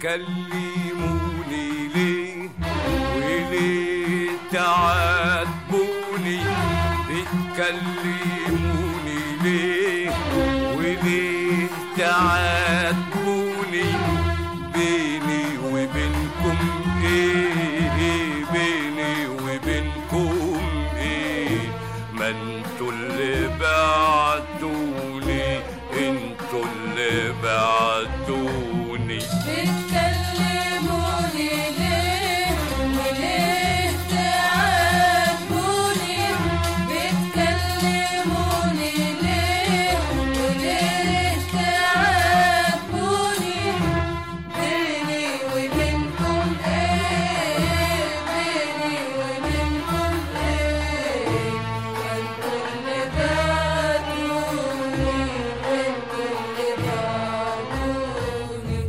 بتكلموني ليه وليه تعاتبوني بتكلموني ليه وليه تعاتبوني بيني وبينكم ايه بيني وبينكم ايه ما انتوا اللي بعتوني انتوا اللي بعتوني بتكلموني ليه وليه تعاتبوني بتكلموني ليه وليه تعاتبوني بيني وبينكم ايه بيني وبينكم ايه وانتوا اللي بعتوني وانتوا اللي بعتوني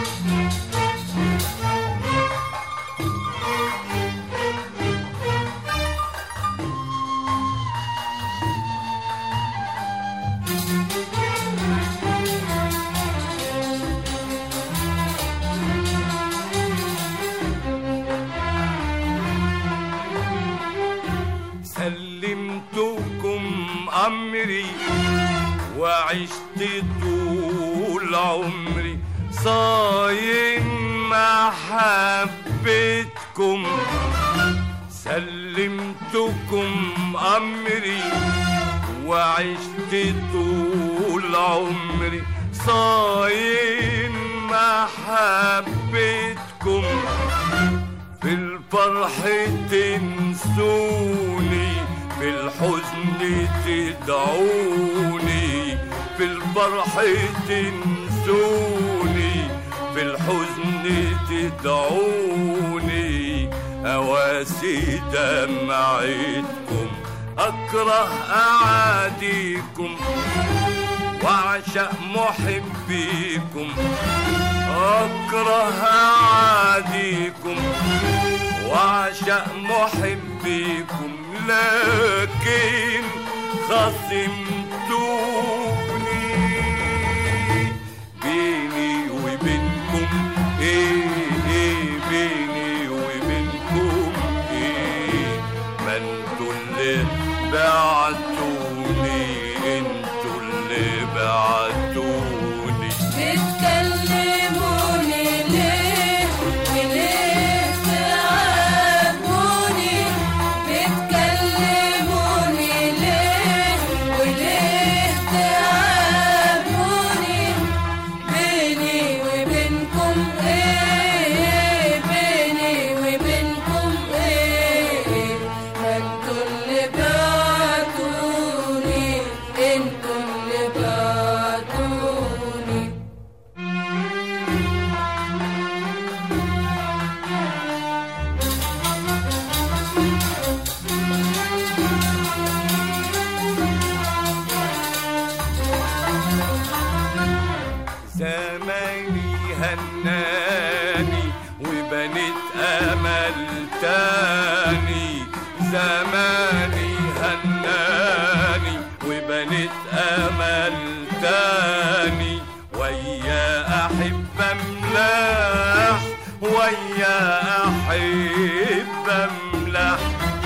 سلمتكم أمري وعشت طول عمري صايم محبتكم سلمتكم أمري وعشت طول عمري صايم محبتكم في الفرح تنسوني في الحزن تدعوني في الفرح تنسوني في الحزن تدعوني أواسي دمعتكم أكره أعاديكم وأعشق محبيكم أكره أعاديكم وأعشق محبيكم لكن خصمتوني بيني وبينكم إيه إيه بيني وبينكم إيه ما انتوا اللي بعتوني انتوا اللي بعتوني بتكلموني ليه وليه تعاتبوني بتكلموني ليه وليه تعاتبوني بيني وبينكم ايه بيني وبينكم ايه ما انتوا اللي بعتوني انتوا اللي بعتوني زماني هناني وبنت امل تاني زماني هناني وبنت امل تاني ويا احب املاح ويا احب املاح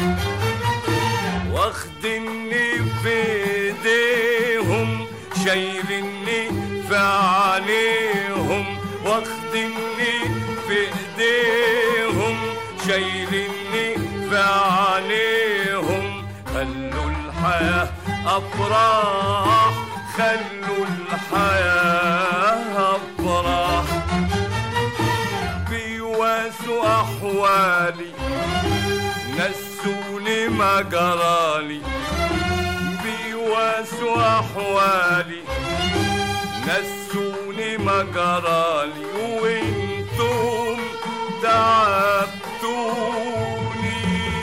واخدني في ايديهم شايلني في عينيهم واخدني في ايديهم شايلني في عينيهم خلوا الحياة أفراح خلوا الحياة أفراح بيواسوا أحوالي نسوني ما جرالي بيواسوا أحوالي نسوني ما جرالي وانتم تعبتوني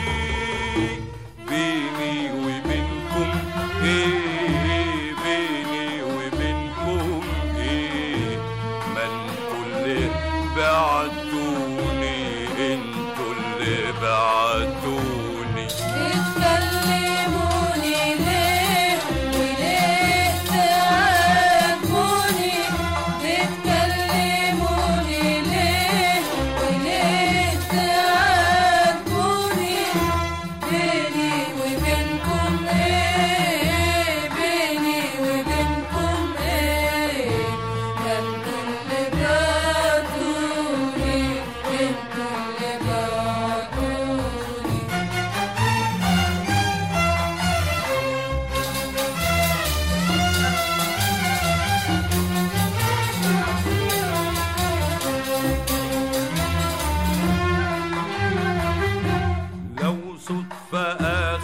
بيني وبينكم ايه بيني وبينكم ايه ما انتوا اللي بعتوني انتوا اللي بعتوني بتكلموني ليه وليه تعاتبوني بتكلموني ليه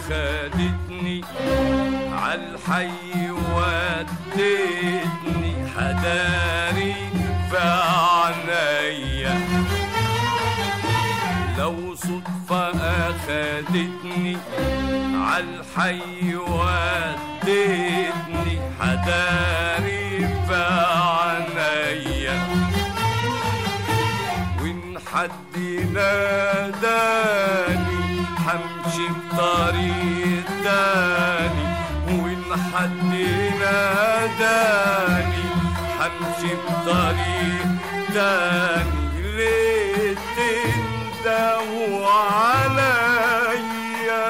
أخدتني عالحي ودتني حداري في عينيا لو صدفة أخدتني عالحي ودتني حداري في عينيا وإن حد ناداني حمشي بطريق تاني وإن حد ناداني حمشي بطريق تاني ليه تندهوا عليا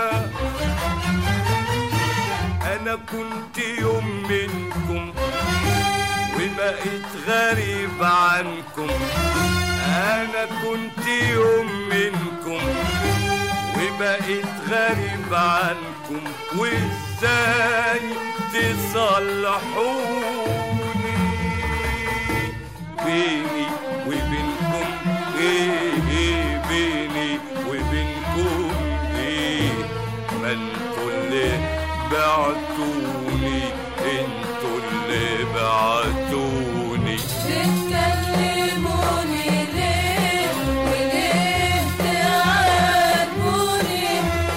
أنا كنت يوم منكم وبقيت غريب عنكم أنا كنت يوم منكم وبقيت غريب عنكم وإزاي تصلحوني بيني وبينكم إيه إيه بيني وبينكم إيه ما انتوا اللي بعتوني انتوا اللي بعتوني بتكلموني ليه وليه تعاتبوني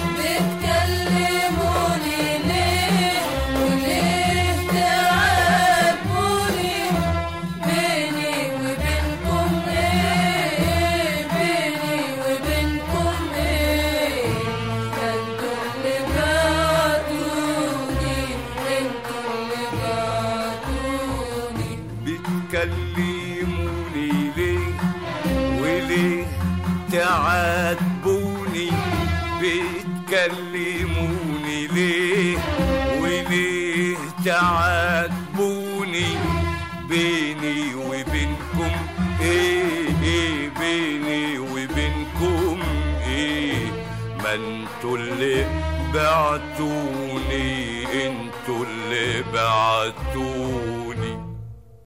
بتكلموني ليه وليه تعاتبوني بيني وبينكم ايه بيني وبينكم ايه انتوا اللي بعتوني انتوا اللي بعتوني بتكلموني ليه وليه تعاتبوني بتكلموني ليه وليه تعاتبوني بيني وبينكم ايه ايه بيني وبينكم ايه ما انتوا اللي بعتوني انتوا اللي بعتوني